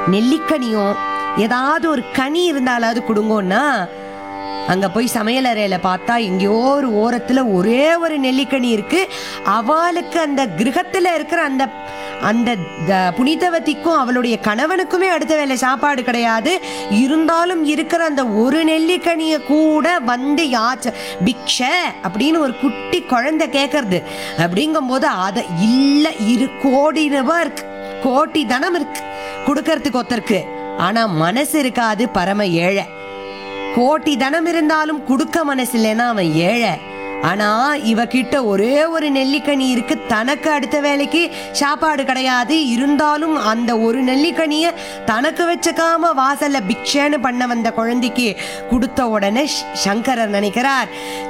நெல்லிக்கனியோ ஏதாவது ஒரு கனி இருந்தாலாவது கொடுங்கோன்னா அங்க போய் சமையலறையில பார்த்தா எங்கேயோ ஒரு ஓரத்துல ஒரே ஒரு நெல்லிக்கனி இருக்கு அவளுக்கு அந்த கிரகத்துல இருக்கிற அந்த அந்த த- புனிதவதிக்கும் அவளுடைய கணவனுக்குமே அடுத்த வேலை சாப்பாடு கிடையாது இருந்தாலும் இருக்கிற அந்த ஒரு நெல்லிக்கனியை கூட வந்து யாச்ச பிக்ஷ அப்படின்னு ஒரு குட்டி குழந்தை கேட்கறது அப்படிங்கும்போது அதை இல்லை இரு கோடி ரூபாய் இருக்கு கோடி தனம் இருக்கு கொடுக்கறதுக்கு ஒருத்தருக்கு ஆனா மனசு இருக்காது பரம ஏழை கோட்டி தனம் இருந்தாலும் கொடுக்க மனசு இல்லைன்னா அவன் ஏழை ஆனா இவகிட்ட ஒரே ஒரு நெல்லிக்கனி இருக்கு தனக்கு அடுத்த வேலைக்கு சாப்பாடு கிடையாது இருந்தாலும் அந்த ஒரு நெல்லிக்கனிய தனக்கு வச்சுக்காம வாசல்ல பிக்ஷேன்னு பண்ண வந்த குழந்தைக்கு கொடுத்த உடனே ஷ்- சங்கரர் நினைக்கிறார்